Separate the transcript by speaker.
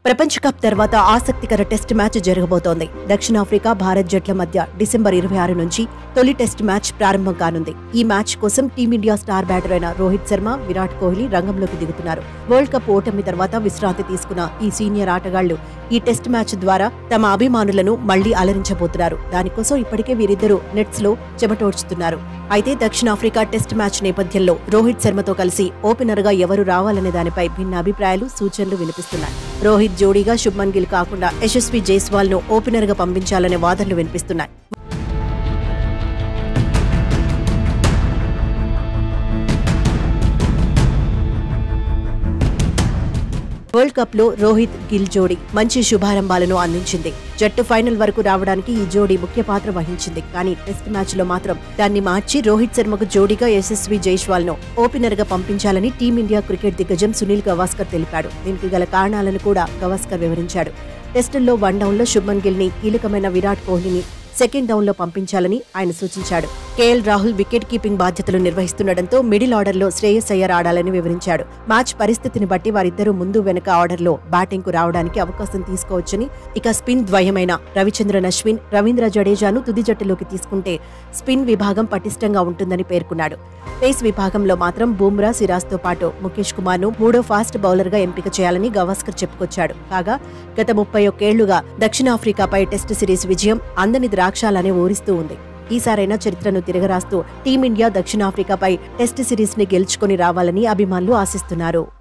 Speaker 1: ప్రపంచ కప్ తర్వాత ఆసక్తికర టెస్ట్ మ్యాచ్ జరగబోతోంది దక్షిణాఫ్రికా భారత్ జట్ల మధ్య డిసెంబర్ ఇరవై ఆరు నుంచి తొలి టెస్ట్ మ్యాచ్ ప్రారంభం కానుంది ఈ మ్యాచ్ కోసం టీమిండియా స్టార్ బ్యాటర్ అయిన రోహిత్ శర్మ విరాట్ కోహ్లీ రంగంలోకి దిగుతున్నారు వరల్డ్ కప్ ఓటమి తర్వాత విశ్రాంతి తీసుకున్న ఈ సీనియర్ ఆటగాళ్లు ఈ టెస్ట్ మ్యాచ్ ద్వారా తమ అభిమానులను మళ్లీ అలరించబోతున్నారు దానికోసం ఇప్పటికే వీరిద్దరూ నెట్స్ లో చెమటోడ్చుతున్నారు అయితే దక్షిణాఫ్రికా టెస్ట్ మ్యాచ్ నేపథ్యంలో రోహిత్ శర్మతో కలిసి ఓపెనర్ గా ఎవరు రావాలనే దానిపై భిన్న అభిప్రాయాలు సూచనలు వినిపిస్తున్నాయి రోహిత్ జోడీగా శుభ్మన్ గిల్ కాకుండా యశస్వి జైస్వాల్ ను ఓపెనర్ గా పంపించాలనే వాదనలు వినిపిస్తున్నాయి వరల్డ్ కప్ లో రోహిత్ గిల్ జోడీ మంచి శుభారంభాలను అందించింది జట్టు ఫైనల్ వరకు రావడానికి ఈ జోడీ ముఖ్య పాత్ర వహించింది కానీ టెస్ట్ మ్యాచ్ లో మాత్రం దాన్ని మార్చి రోహిత్ శర్మకు జోడీగా యశస్వి జైస్వాల్ ను ఓపెనర్ గా పంపించాలని టీమిండియా క్రికెట్ దిగ్గజం సునీల్ గవాస్కర్ తెలిపాడు దీనికి గల కారణాలను కూడా గవాస్కర్ వివరించాడు టెస్టుల్లో వన్ డౌన్ లో శుభ్మన్ గిల్ ని కీలకమైన విరాట్ కోహ్లీని సెకండ్ డౌన్ లో పంపించాలని ఆయన సూచించాడు కేఎల్ రాహుల్ వికెట్ కీపింగ్ బాధ్యతలు నిర్వహిస్తుండటంతో మిడిల్ ఆర్డర్ లో శ్రేయస్ అయ్యర్ ఆడాలని వివరించాడు మ్యాచ్ పరిస్థితిని బట్టి వారిద్దరూ ముందు వెనక ఆర్డర్ లో బ్యాటింగ్ కు రావడానికి అవకాశం తీసుకోవచ్చని ఇక స్పిన్ ద్వయమైన రవిచంద్రన్ అశ్విన్ రవీంద్ర జడేజాను తుది జట్టులోకి తీసుకుంటే స్పిన్ విభాగం పటిష్టంగా ఉంటుందని పేర్కొన్నాడు పేస్ విభాగంలో మాత్రం బూమ్రా సిరాజ్ తో పాటు ముఖేష్ కుమార్ ను మూడో ఫాస్ట్ బౌలర్ గా ఎంపిక చేయాలని గవాస్కర్ చెప్పుకొచ్చాడు కాగా గత ముప్పై ఒక్కేళ్లుగా దక్షిణాఫ్రికాపై టెస్ట్ సిరీస్ విజయం అందని ద్రాక్షాలనే ఊరిస్తూ ఉంది ఈసారైనా చరిత్రను తిరగరాస్తూ టీమిండియా దక్షిణాఫ్రికాపై టెస్ట్ సిరీస్ ని గెలుచుకొని రావాలని అభిమానులు ఆశిస్తున్నారు